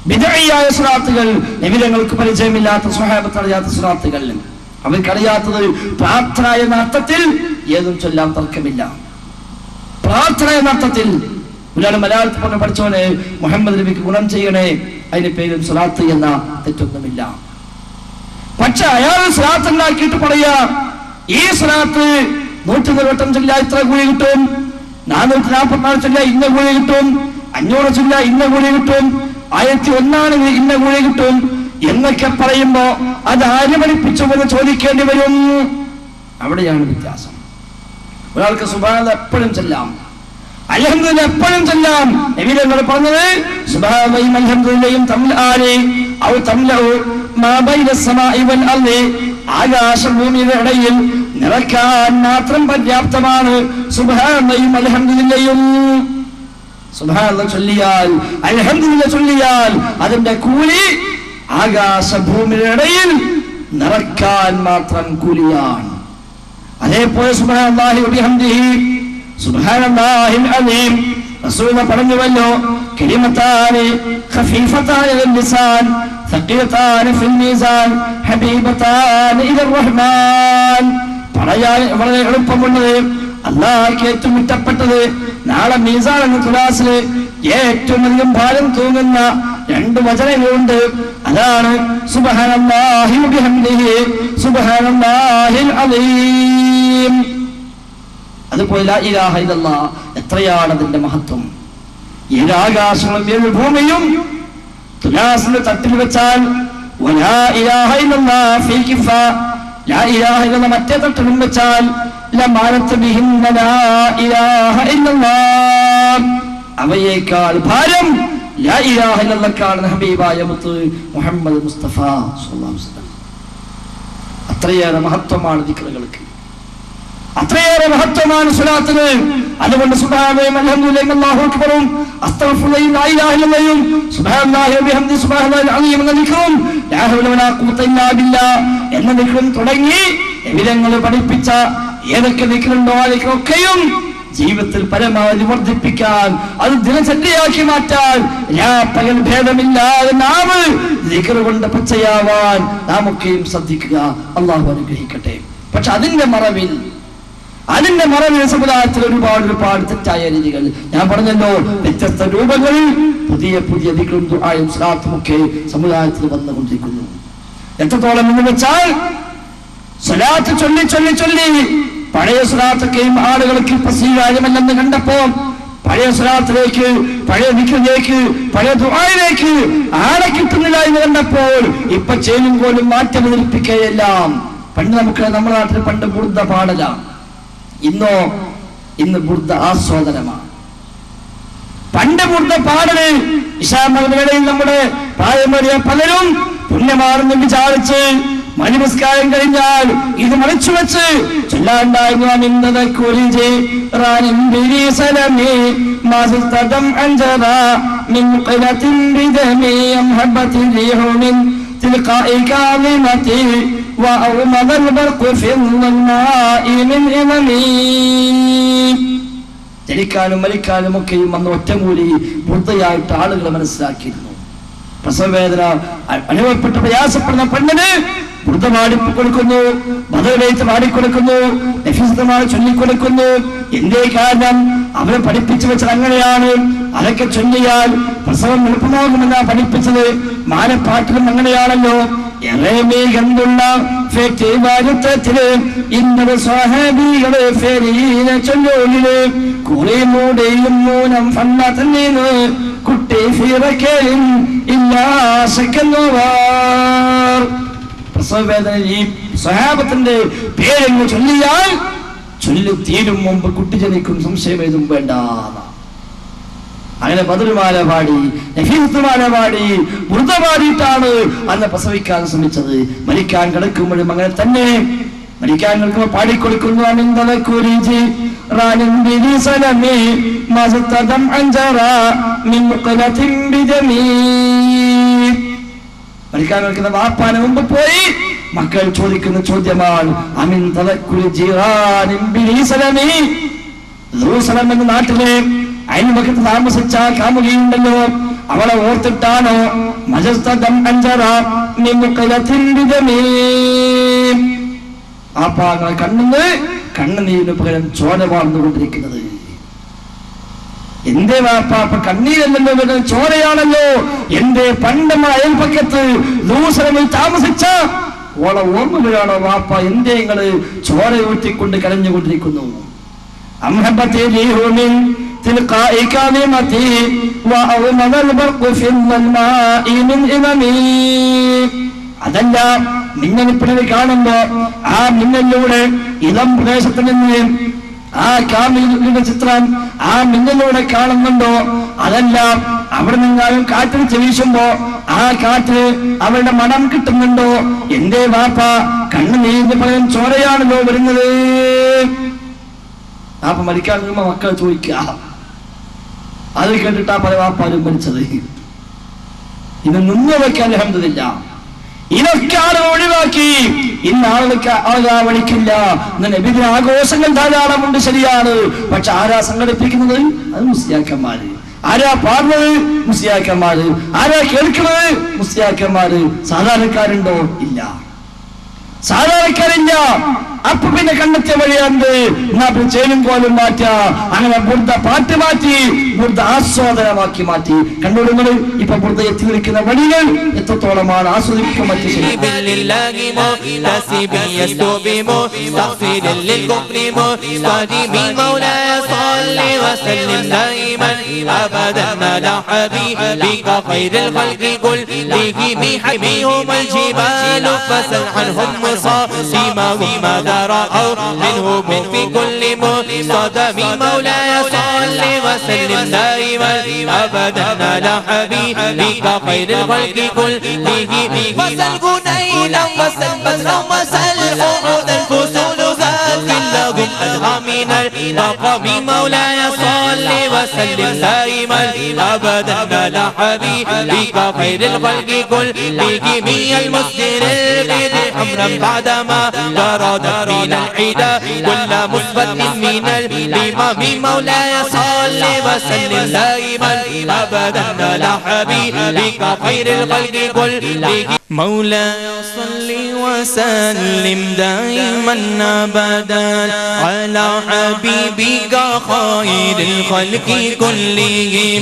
വിധേയായ സുറാത്തുകൾ നിമിതങ്ങൾക്ക് പരിചയമില്ലാത്ത സ്വഹാബത്ത് അറിയാത്ത സുറാത്തുകൾ അവർക്കറിയാത്തത് പ്രാർത്ഥന എന്ന അർത്ഥത്തിൽ ഏതും ചൊല്ലാൻ തർക്കമില്ല പ്രാർത്ഥന എന്ന അർത്ഥത്തിൽ ഒരാൾ മലയാളത്തിൽ പറഞ്ഞ പഠിച്ചവനെ മുഹമ്മദ് നബിക്ക് ഗുണം ചെയ്യണേ അതിന് പേരും സ്വലാത്ത് എന്ന തെറ്റൊന്നുമില്ല പക്ഷെ അയാൾ സ്വലാത്ത് ഉണ്ടാക്കിയിട്ട് പറയാ ഈ സ്വലാത്ത് നൂറ്റി വട്ടം ചൊല്ല ഇത്ര കൂലി കിട്ടും നാനൂറ്റി നാൽപ്പത്തിനാല് ചൊല്ല ഇന്ന കൂലി കിട്ടും അഞ്ഞൂറ് ചൊല്ല ഇന്ന കൂലി കിട്ടും ആയിരത്തി ഒന്നാണെങ്കിൽ ഇന്ന കൂലി കിട്ടും എന്നൊക്കെ പറയുമ്പോ അത് ആര് പഠിപ്പിച്ചു എന്ന് ചോദിക്കേണ്ടി വരും അവിടെയാണ് വ്യത്യാസം ഒരാൾക്ക് സുബാന എപ്പോഴും ചെല്ലാം അൽഹംദുലില്ലാ എപ്പോഴും ചെല്ലാം നബിതങ്ങൾ പറഞ്ഞത് സുബഹാനയും അൽഹംദുലില്ലയും തമ്മിലാലെ ഔ തംലഉ മാ ബൈന സമാഇ വൽ അർളി ആകാശ ഭൂമിയുടെ ഇടയിൽ നിറക്കാൻ മാത്രം പര്യാപ്തമാണ് സുബഹാനയും അൽഹംദുലില്ലയും സുബഹാന ചൊല്ലിയാൽ അൽഹംദുലില്ല ചൊല്ലിയാൽ അതിന്റെ കൂലി ആകാശ ഭൂമിയുടെ ഇടയിൽ നിറക്കാൻ മാത്രം കൂലിയാണ് അതേപോലെ സുബ്ഹാനല്ലാഹി വബിഹംദിഹി സുബ്ഹാനല്ലാഹിൽ അലീം റസൂൽ പറഞ്ഞുവല്ലോ കലിമത്താനി ഖഫീഫത്താനി അലൽ ലിസാൻ ثقيلتان في الميزان حبيبتان إلى الرحمن പറയാൻ വളരെ എളുപ്പമുള്ളത് അള്ളാഹ്ക്ക് ഏറ്റവും ഇഷ്ടപ്പെട്ടത് നാളെ മീസാൻ എന്ന തുലാസില് ഏറ്റവും അധികം ഭാരം തൂങ്ങുന്ന രണ്ട് വചനങ്ങളുണ്ട് അതാണ് സുബ്ഹാനല്ലാഹി വബിഹംദിഹി സുബ്ഹാനല്ലാഹിൽ അലീം അതുപോലെ ലാ ഇലാഹ ഇല്ലല്ലാഹ് എത്രയാണ് അതിന്റെ മഹത്വം ഏഴ് ആകാശങ്ങളും ഏഴ് ഭൂമിയും തുലാസിന്റെ തട്ടിൽ വെച്ചാൽ വലാ ഇലാഹ ഇല്ലല്ലാഹ് ഫീ കിഫ ലാ ഇലാഹ ഇല്ലല്ലാഹ് മറ്റേ തട്ടിലും വെച്ചാൽ ലമാനത്ത് ബിഹിന്ന ലാ ഇലാഹ ഇല്ലല്ലാഹ് അവയേക്കാൾ ഭാരം ലാ ഇലാഹ ഇല്ലല്ലാഹ് ഹബീബായ മുത്ത് മുഹമ്മദ് മുസ്തഫ സ്വല്ലല്ലാഹു അലൈഹി വസല്ലം അത്രയേറെ മഹത്വമാണ് ദിക്റുകൾക്ക് അത്രയേറെ മഹത്വമാണ് സ്വലാത്തിന് അതുകൊണ്ട് സുബ്ഹാനല്ലാഹി അൽഹംദുലില്ലാഹി അല്ലാഹു അക്ബറും അസ്തഗ്ഫിറുല്ലാഹി ലാ ഇലാഹ ഇല്ലല്ലാഹും സുബ്ഹാനല്ലാഹി വബിഹംദി സുബ്ഹാനല്ലാഹിൽ അലീം എന്ന ദിക്റും ലാ ഹൗല വലാ ഖുവത ഇല്ലാ ബില്ലാഹ് എന്ന ദിക്റും തുടങ്ങി എവിധങ്ങൾ പഠിപ്പിച്ച ഏതൊക്കെ ദിക്റുണ്ടോ ആ ദിക്റൊക്കെയും ജീവിതത്തിൽ പരമാവധി വർദ്ധിപ്പിക്കാൻ അത് ദിനചര്യയാക്കി മാറ്റാൻ രാ പകൽ ഭേദമില്ലാതെ നാവ് ദിക്റ് കൊണ്ട് പച്ചയാവാൻ നാം ഒക്കെയും ശ്രദ്ധിക്കുക അള്ളാഹു അനുഗ്രഹിക്കട്ടെ പക്ഷെ അതിന്റെ മറവിൽ അതിന്റെ മറവിൽ സമുദായത്തിൽ ഒരുപാട് ഒരുപാട് തെറ്റായ രീതികൾ ഞാൻ പറഞ്ഞല്ലോ വ്യത്യസ്ത രൂപങ്ങളിൽ പുതിയ പുതിയ ദിക്റും ദുആയും സ്വലാത്തും ഒക്കെ സമുദായത്തിൽ വന്നുകൊണ്ടിരിക്കുന്നു എത്രത്തോളം എന്ന് വെച്ചാൽ സ്വലാത്ത് ചൊല്ലി ചൊല്ലി ചൊല്ലി പഴയ സ്വലാത്തൊക്കെയും ആളുകൾക്ക് ഇപ്പൊ സ്വീകാര്യമല്ലെന്ന് കണ്ടപ്പോ പഴയ സ്വലാത്തിലേക്ക് പഴയ ദിക്കിലേക്ക് പഴയ ദുആയിലേക്ക് ആളെ കിട്ടുന്നില്ല എന്ന് കണ്ടപ്പോൾ ഇപ്പൊ ചേലും പോലും മാറ്റം അവതരിപ്പിക്കുകയെല്ലാം പണ്ട് നമുക്ക് നമ്മുടെ നാട്ടിൽ പണ്ട് ബുർദ പാടലാണ് ഇന്നോ ഇന്ന് ബുർദ ആസ്വാദനമാണ് പണ്ട് ബുർദ പാടല് ഇഷാമകളുടെയും നമ്മുടെ പ്രായമേറിയ പലരും പുണ്യമാണെന്ന് വിചാരിച്ച് മനുസ്കാരം കഴിഞ്ഞാൽ ഇത് മറിച്ചു വെച്ച് ചൊല്ലാണ്ടായിരുന്നു നിന്നത് കുരിജ് റാനിൻ ബിരിസലമി മാസുസ്തദം അഞ്ചറ من قلة بدمي أمهبت الريح من تلقاء كاظمتي وأرمض البرق في الظلماء من إممي ജനിക്കാനും മരിക്കാനും ഒക്കെയും അന്ന് ഒറ്റമൂലി വൃദ്ധയായിട്ട് ആളുകൾ മനസ്സിലാക്കിയിരുന്നു പ്രസവവേദന അ- അനുഭവപ്പെട്ട് പ്രയാസപ്പെടുന്ന പെണ്ണിന് വൃദ്ധ പാടിക്കൊടുക്കുന്നു മതവിലേക്ക് പാടിക്കൊടുക്കുന്നു നഫീസതമായി ചൊല്ലിക്കൊടുക്കുന്നു എന്തേ കാരണം അവരെ പഠിപ്പിച്ചു വെച്ചത് അങ്ങനെയാണ് അതൊക്കെ ചൊല്ലിയാൽ പ്രസവം എളുപ്പമാകുമെന്നാ പഠിപ്പിച്ചത് മാനപ്പാട്ടിലും അങ്ങനെയാണല്ലോ ഏറെ കണ്ടുള്ള ഫേറ്റ് വാരുത്തത്തില് ഇന്നത് സ്വഹാബികള് ഫെരീനെ ചൊല്ലോലില് കുറി മൂടയും മൂനം ഫണ്ണ തന്നീന്ന് കുട്ടി ഫീറക്കേലും ഇല്ലാശക്കുന്നവർ പ്രസവവേദന ഈ സ്വഹാബത്തിന്റെ പേരെങ്ങ് ചൊല്ലിയാൽ ചൊല്ലി തീരും മുമ്പ് കുട്ടി ജനിക്കും സംശയം ഏതും വേണ്ട അങ്ങനെ ബദറുമാല പാടി നഫീസുമാല പാടി വൃത പാടിയിട്ടാണ് അന്ന് പ്രസവിക്കാൻ ശ്രമിച്ചത് മരിക്കാൻ കിടക്കുമ്പോഴും അങ്ങനെ തന്നെ മരിക്കാൻ കിടക്കുമ്പോൾ പാടിക്കൊടുക്കുന്നു അനന്തത കുരിജി റാനിൻ ബിരിസലമി മസ്തദം അഞ്ചറ മിൻ മുഖലത്തിൻ ബിദമീ മരിക്കാൻ നിൽക്കുന്ന വാപ്പാന് മുമ്പ് പോയി മക്കൾ ചോദിക്കുന്ന ചോദ്യമാണ് അമിൻ തലക്കുൽ ജിറാനിൻ ബിരിസലമി ജെറൂസലം എന്ന നാട്ടിലെ അയൽപക്കത്ത് താമസിച്ച കാമുകിയുണ്ടല്ലോ അവളെ ഓർത്തിട്ടാണോ മജസ്തദം അഞ്ചറ ആ പാങ്ങൾ കണ്ണിന് കണ്ണുനീരിന് പകരം ചോര വാർന്നുകൊണ്ടിരിക്കുന്നത് എന്റെ വാപ്പ അപ്പൊ കണ്ണീരല്ലല്ലോ പകരം ചോരയാണല്ലോ എന്റെ പണ്ടമ്മ അയൽപക്കത്ത് ലൂസറമിൽ താമസിച്ച ഓളെ ഓർമ്മകളാണോ വാപ്പ എന്റെ നിങ്ങള് ചോര ഊറ്റിക്കൊണ്ട് കരഞ്ഞുകൊണ്ടിരിക്കുന്നു أمهبتي ريح من تلقاء كلمتي وأغمض البرق في الماء من إممي അതല്ല മിന്നലിപ്പിണൽ കാണുമ്പോ ആ മിന്നലിലൂടെ ഇളം പ്രദേശത്ത് നിന്ന് ആ കാമിലിന്റെ ചിത്രം ആ മിന്നലിലൂടെ കാണുന്നുണ്ടോ അതല്ല അവിടെ നിന്നാലും കാറ്റിൽ വീശുമ്പോ ആ കാറ്റ് അവരുടെ മണം കിട്ടുന്നുണ്ടോ എന്റെ വാപ്പ കണ്ണു നീരിന് പകരം ചോരയാണല്ലോ വരുന്നത് അപ്പൊ മരിക്കാൻ നിൽക്കുമ്പോ മക്കൾ ചോദിക്കുക അത് കേട്ടിട്ടാ പല വാപ്പാരും മരിച്ചത് ഇത് നിന്നതൊക്കെ അലഹമില്ല ഇതൊക്കെ ആളുകൾ ഒഴിവാക്കി ഇന്ന് ആളുകൾക്ക് ആളുകൾ ആ വഴിക്കില്ല ഇന്ന് നബിദിന ആഘോഷങ്ങൾ ധാരാളമുണ്ട് ശരിയാണ് പക്ഷെ ആരാ സംഘടിപ്പിക്കുന്നത് അത് മുസ്ലിയാക്കന്മാര് ആരാ പാടുന്നത് മുസ്ലിയാക്കന്മാര് ആരാ കേൾക്കുന്നത് മുസ്ലിയാക്കന്മാര് സാധാരണക്കാരുണ്ടോ ഇല്ല സാധാരണക്കാരില്ല അപ്പൊ പിന്നെ കണ്ടെത്തിയ വഴിയുണ്ട് എന്നാ പിന്നെ ചേലും കോലും മാറ്റ അങ്ങനെ ബുദ്ധ പാട്ട് മാറ്റി ബുദ്ധ ആസ്വാദനമാക്കി മാറ്റി കണ്ടോളുങ്ങൾ ഇപ്പൊ ബുദ്ധ എത്തി നിൽക്കുന്ന വഴികൾ എത്രത്തോളമാണ് ആസ്വദിക്കാൻ പറ്റിയ ശരി لله محتسب يستوبم مستغفر للكفر مستديم مولاي صل وسلم دائما ابدا على حبيبك خير الخلق كلهم حميهم الجبال فسل عنهم مصاصمهم ماذا راوا منهم في كل مصدم مولاي صل وسلم دائما ابدا على حبيبك خير الخلق كلهم وسل جنينا وسل بدرا وسل أحدا فسول ذات لهم أدهى من المقام مولاي صل وسلم دائما أبدا على حبيبك خير الخلق كلهم المسدر البيض حمرا بعدما طردت من الحدى كل مثبت من الإمام مولاي صل وسلم دائما أبدا على حبيبك خير الخلق كلهم مولاي صل وسلم دائما ابدا على حبيبك خير الخلق كلهم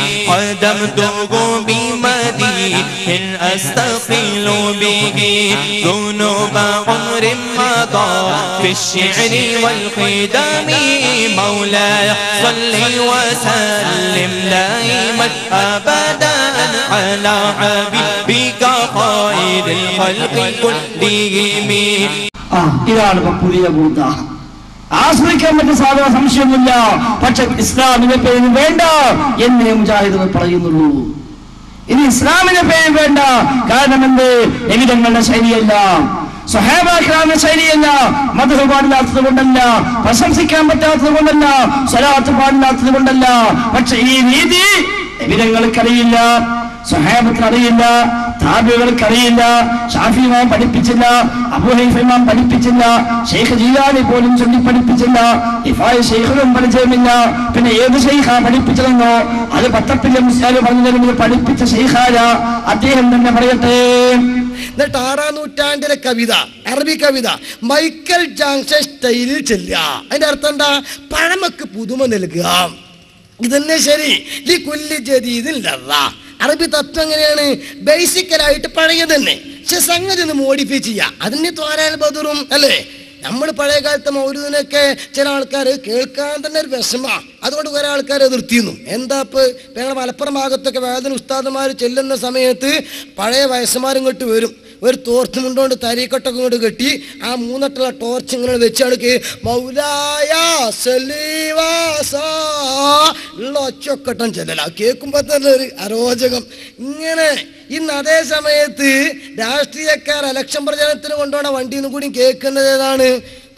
قدمته بمديح استقيل به ذنوب عمر مضى في الشعر والخدم مولاي صل وسلم دائما ابدا على حبيبك خير الخلق كلهم ആ ഇതാണ് ഇപ്പൊ പുതിയ ബുദ്ധ ആശ്രയിക്കാൻ പറ്റിയ സാധന സംശയമൊന്നുമില്ല പക്ഷെ ഇസ്ലാമിന്റെ പേര് വേണ്ട എന്നേ മുജാഹിദുകൾ പറയുന്നുള്ളൂ ഇത് ഇസ്ലാമിന്റെ പേര് വേണ്ട കാരണം എന്ത് എവിടങ്ങളുടെ ശൈലിയല്ല സ്വഹേബാക്രാമിന്റെ ശൈലിയല്ല മധുര പാടില്ലാത്തത് കൊണ്ടല്ല പ്രശംസിക്കാൻ പറ്റാത്തത് കൊണ്ടല്ല സ്വലാത്ത് പാടില്ലാത്തത് കൊണ്ടല്ല പക്ഷെ ഈ രീതി എവിടങ്ങൾക്കറിയില്ല സ്വഹാബത്തിന് അറിയില്ല താബികൾക്ക് അറിയില്ല ഷാഫി ഇമാം പഠിപ്പിച്ചില്ല അബുഹൈഫ ഇമാം പഠിപ്പിച്ചില്ല ഷെയ്ഖ് ജീലാനി പോലും ചൊല്ലി പഠിപ്പിച്ചില്ല ഇഫായ് ഷെയ്ഖിനും പരിചയമില്ല പിന്നെ ഏത് ഷെയ്ഖാ പഠിപ്പിച്ചതെന്നോ അത് പത്തപ്പിന്റെ മുസ്ലിം പറഞ്ഞു തരുന്നത് പഠിപ്പിച്ച ഷെയ്ഖാര അദ്ദേഹം തന്നെ പറയട്ടെ എന്നിട്ട് ആറാം നൂറ്റാണ്ടിലെ കവിത അറബി കവിത മൈക്കൽ ജാങ്ഷൻ സ്റ്റൈലിൽ ചെല്ലുക അതിന്റെ അർത്ഥം എന്താ പഴമക്ക് പുതുമ നൽകുക ഇതന്നെ ശരി ലി കുല്ലി ജദീദിൻ ലറ അറബി തത്വം എങ്ങനെയാണ് ബേസിക്കലായിട്ട് പഴയത് തന്നെ പക്ഷെ സംഗതി ഒന്ന് മോഡിഫൈ ചെയ്യുക അതിന് തോരാൻ ബദറും അല്ലേ നമ്മൾ പഴയ കാലത്തെ മൗരൂദിനൊക്കെ ചില ആൾക്കാർ കേൾക്കാൻ തന്നെ ഒരു വിഷമ അതുകൊണ്ട് കുറെ ആൾക്കാർ എതിർത്തിരുന്നു എന്താ ഇപ്പൊ ഇപ്പൊ ഞങ്ങളുടെ മലപ്പുറം ഭാഗത്തൊക്കെ വേദന ഉസ്താദുമാർ ചെല്ലുന്ന സമയത്ത് പഴയ വയസ്സന്മാർ ഇങ്ങോട്ട് വരും ഒരു തോർത്ത് മുണ്ടോണ്ട് തരീക്കൊട്ടൊക്കെ ഇങ്ങോട്ട് കെട്ടി ആ മൂന്നട്ടുള്ള ടോർച്ച് ഇങ്ങനെ വെച്ചാൾക്ക് മൗലായ സലീവാസ ഉള്ള ഒച്ചൊക്കട്ടം ചെല്ലല കേൾക്കുമ്പോ തന്നെ ഒരു അരോചകം ഇങ്ങനെ ഇന്ന് അതേ സമയത്ത് രാഷ്ട്രീയക്കാർ ഇലക്ഷൻ പ്രചരണത്തിന് കൊണ്ടുപോണ വണ്ടിയിൽ നിന്നും കൂടി കേൾക്കുന്നത് ഏതാണ്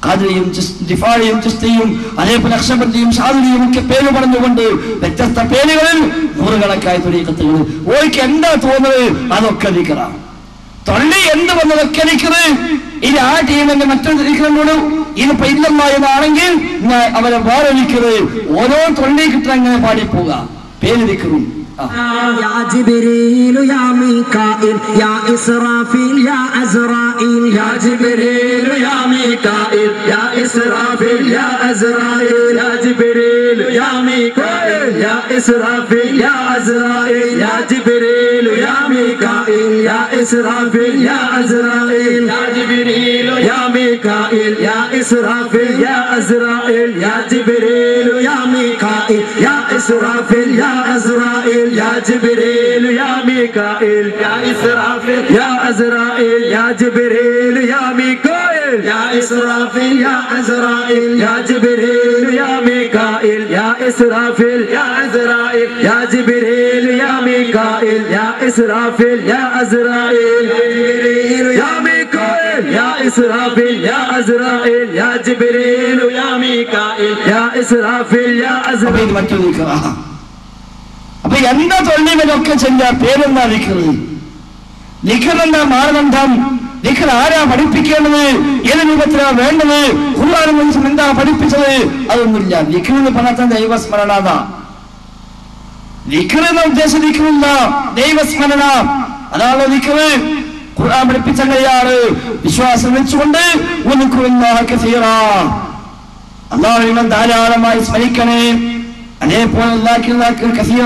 ഖാദിരിയും ജിസ്- ജിഫാരിയും ചിസ്തിയും അതേപോലെ അക്ഷബന്ധിയും ഷാദിരിയും ഒക്കെ പേര് പറഞ്ഞുകൊണ്ട് വ്യത്യസ്ത പേരുകളിൽ നൂറുകണക്കായ തുരീക്കത്തുകൾ ഓയ്ക്ക് എന്താ തോന്നുന്നത് അതൊക്കെ നിക്കറാം തൊള്ളി എന്ത് വന്നതൊക്കെ നിക്കറ് ഇനി ആ ടീമിന്റെ മറ്റൊരു നിൽക്കുന്നോട് ഇതിപ്പോ ഇല്ലെന്ന എന്നാണെങ്കിൽ ഞാൻ അവരെ വേറെ നിൽക്കുന്നത് ഓരോ തൊള്ളി കിട്ടാൻ അങ്ങനെ പാടിപ്പോവുക പേര് നിൽക്കുന്നു ആ يا جبريل يا ميكائيل يا إسرافيل يا عزرائيل يا جبريل يا ميكائيل يا إسرافيل يا عزرائيل يا جبريل يا ميكائيل يا إسرافيل يا عزرائيل يا جبريل يا ميكائيل يا إسرافيل يا عزرائيل يا جبريل يا ميكائيل يا إسرافيل يا عزرائيل يا جبريل يا ميكائيل يا إسرافيل يا عزرائيل يا جبريل يا ميكائيل يا إسرافيل يا عزرائيل يا جبريل يا ميكائيل يا إسرافيل يا عزرائيل يا جبريل يا ميكائيل يا إسرافيل يا عزرائيل يا جبريل يا ميكائيل يا إسرافيل يا عزرائيل يا جبريل يا ميكائيل يا إسرافيل يا عزرائيل يا جبريل يا ميكائيل يا إسرافيل يا അപ്പൊ عزرائيل ഇത് മറ്റൊരു നിക്കറാ അപ്പൊ എന്താ തൊള്ളിവരൊക്കെ ചെല്ല പേരെന്താ നിക്കറ് നിക്കറെന്താ മാനദണ്ഡം നിക്കർ ആരാ പഠിപ്പിക്കേണ്ടത് ഏത് രൂപത്തിലാ വേണ്ടത് ഖുർആാനും മനുഷ്യൻ എന്താ പഠിപ്പിച്ചത് അതൊന്നുമില്ല നിക്കർ എന്ന് പറഞ്ഞാൽ ദൈവസ്മരണ നിക്കർ എന്ന ഉദ്ദേശം നിക്കറില്ല ദൈവസ്മരണ അതാണല്ലോ നിക്കറ് ഖുർആൻ പഠിപ്പിച്ച കൈയാണ് വിശ്വാസം വെച്ചുകൊണ്ട് ഉനുക്കുറുല്ലാഹ കസീറാ അള്ളാഹുവിനെ ധാരാളമായി സ്മരിക്കണേ അതേപോലെ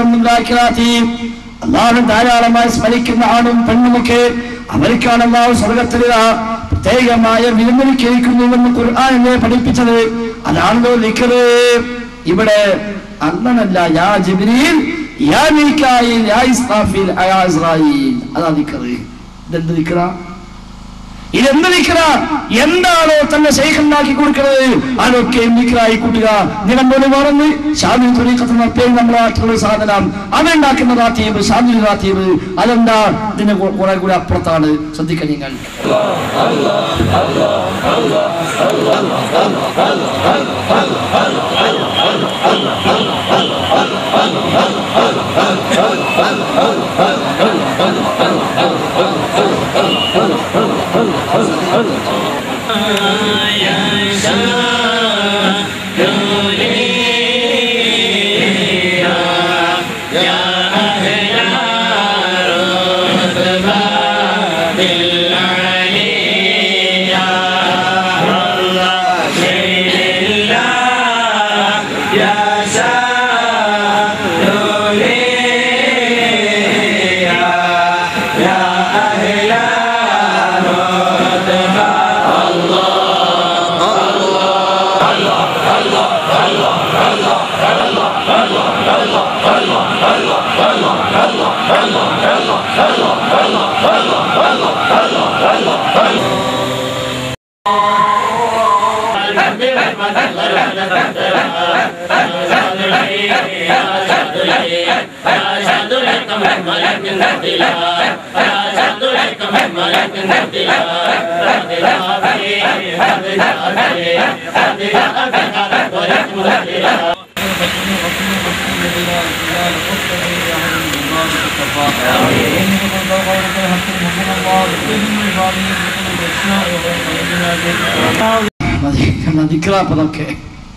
അള്ളാഹു ധാരാളമായി സ്മരിക്കുന്ന ആണും പെണ്ണുമൊക്കെ അവർക്കാണ് അള്ളാഹു സ്വർഗത്തിലുള്ള പ്രത്യേകമായ വിരുന്നൊരുക്കിയിരിക്കുന്നുവെന്ന് ഖുർആാനെ പഠിപ്പിച്ചത് അതാണല്ലോ നിക്കറ് ഇവിടെ അങ്ങനല്ല യാ ജിബ്രീൽ യാ മീകായിൽ യാ ഇസ്രാഫീൽ യാ ഇസ്രായീൽ അതാ നിക്കറ് ഇതെന്ത് നിക്കറാ ഇതെന്ത് നിക്കറ എന്താണോ തന്നെ ശേഖരനാക്കി കൊടുക്കുന്നത് അതൊക്കെ നിക്കറായി കൂട്ടുക നിലമ്പൂര് പറഞ്ഞ് ഷാദി തുണിക്കത്തുന്ന പേര് നമ്മളെ നാട്ടിലുള്ള സാധനം അതുണ്ടാക്കുന്ന റാത്തീബ് ഷാദി റാത്തീബ് അതെന്താ ഇതിന് കു- കുറെ കൂടി അപ്പുറത്താണ് ശ്രദ്ധിക്കുക നിങ്ങൾ മതി, മതിക്കറ പതൊക്കെ